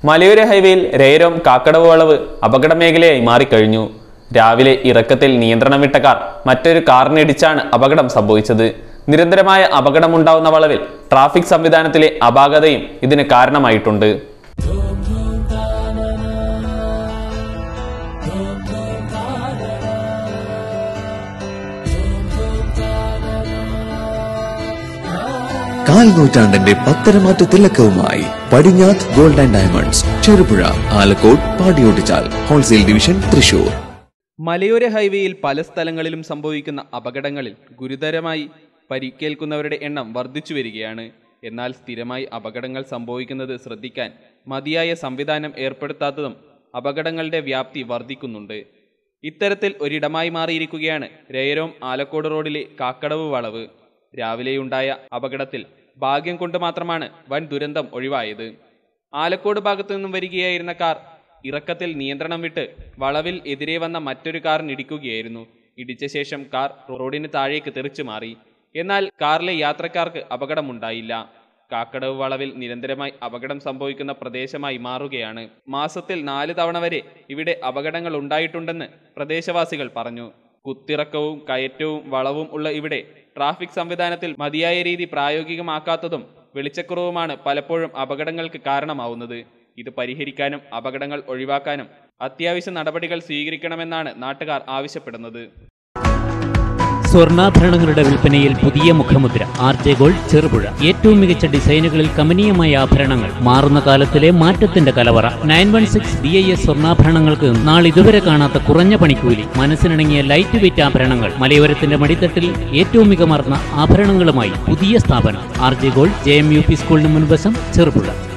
മലയോര ഹൈവേയിൽ രേരം കാക്കടവ് വളവ് അപകട മേഖലയായി മാറിക്കഴിഞ്ഞു രാവിലെ ഇറക്കത്തിൽ നിയന്ത്രണം വിട്ട കാർ മറ്റൊരു കാറിനിടിച്ചാണ് അപകടം സംഭവിച്ചത് നിരന്തരമായ അപകടമുണ്ടാവുന്ന വളവിൽ ട്രാഫിക് സംവിധാനത്തിലെ അപാകതയും ഇതിന് കാരണമായിട്ടുണ്ട് കാൽ നൂറ്റാണ്ടിന്റെ പത്തരമാറ്റ തിലക്കവുമായി Padinjath gold and diamonds Cherupuzha Alakode Padiyottuchal wholesale division Thrissur മലയോര ഹൈവേയിൽ പല സ്ഥലങ്ങളിലും സംഭവിക്കുന്ന അപകടങ്ങളിൽ ഗുരുതരമായി പരിക്കേൽക്കുന്നവരുടെ എണ്ണം വർദ്ധിച്ചു വരികയാണ് എന്നാൽ സ്ഥിരമായി അപകടങ്ങൾ സംഭവിക്കുന്നത് ശ്രദ്ധിക്കാൻ മതിയായ സംവിധാനം ഏർപ്പെടുത്താത്തതും അപകടങ്ങളുടെ വ്യാപ്തി വർദ്ധിക്കുന്നുണ്ട് ഇത്തരത്തിൽ ഒരിടമായി മാറിയിരിക്കുകയാണ് രയരോം ആലക്കോട് റോഡിലെ കാക്കടവ് വളവ് രാവിലെയുണ്ടായ അപകടത്തിൽ ഭാഗ്യം കൊണ്ട് മാത്രമാണ് വൻ ദുരന്തം ഒഴിവായത് ആലക്കോട് ഭാഗത്തു നിന്നും വരികയായിരുന്ന കാർ ഇറക്കത്തിൽ നിയന്ത്രണം വിട്ട് വളവിൽ എതിരെ വന്ന മറ്റൊരു കാറിന് ഇടിക്കുകയായിരുന്നു ഇടിച്ച ശേഷം കാർ റോഡിന് താഴേക്ക് തെറിച്ചു മാറി എന്നാൽ കാറിലെ യാത്രക്കാർക്ക് അപകടമുണ്ടായില്ല കാക്കടവ് വളവിൽ നിരന്തരമായി അപകടം സംഭവിക്കുന്ന പ്രദേശമായി മാറുകയാണ് മാസത്തിൽ നാല് തവണ വരെ ഇവിടെ അപകടങ്ങൾ ഉണ്ടായിട്ടുണ്ടെന്ന് പ്രദേശവാസികൾ പറഞ്ഞു കുത്തിറക്കവും കയറ്റവും വളവും ഉള്ള ഇവിടെ ട്രാഫിക് സംവിധാനത്തിൽ മതിയായ രീതി പ്രായോഗികമാക്കാത്തതും വെളിച്ചക്കുറവുമാണ് പലപ്പോഴും അപകടങ്ങൾക്ക് കാരണമാവുന്നത് ഇത് പരിഹരിക്കാനും അപകടങ്ങൾ ഒഴിവാക്കാനും അത്യാവശ്യ നടപടികൾ സ്വീകരിക്കണമെന്നാണ് നാട്ടുകാർ ആവശ്യപ്പെടുന്നത് സ്വർണ്ണാഭരണങ്ങളുടെ വിൽപ്പനയിൽ പുതിയ മുഖമുദ്ര ആർ ജെ ഗോൾഡ് ചെറുപുഴ ഏറ്റവും മികച്ച ഡിസൈനുകളിൽ കമനീയമായ ആഭരണങ്ങൾ മാറുന്ന കാലത്തിലെ മാറ്റത്തിന്റെ കലവറ nine one six B I S സ്വർണ്ണാഭരണങ്ങൾക്ക് നാളിതുവരെ കാണാത്ത കുറഞ്ഞ പണിക്കൂലി മനസ്സിനിണങ്ങിയ ലൈറ്റ് വെയിറ്റ് ആഭരണങ്ങൾ മലയോരത്തിന്റെ മടിത്തട്ടിൽ ഏറ്റവും മികമാർന്ന ആഭരണങ്ങളുമായി പുതിയ സ്ഥാപനം R J gold J M U P സ്കൂളിന് മുൻവശം ചെറുപുഴ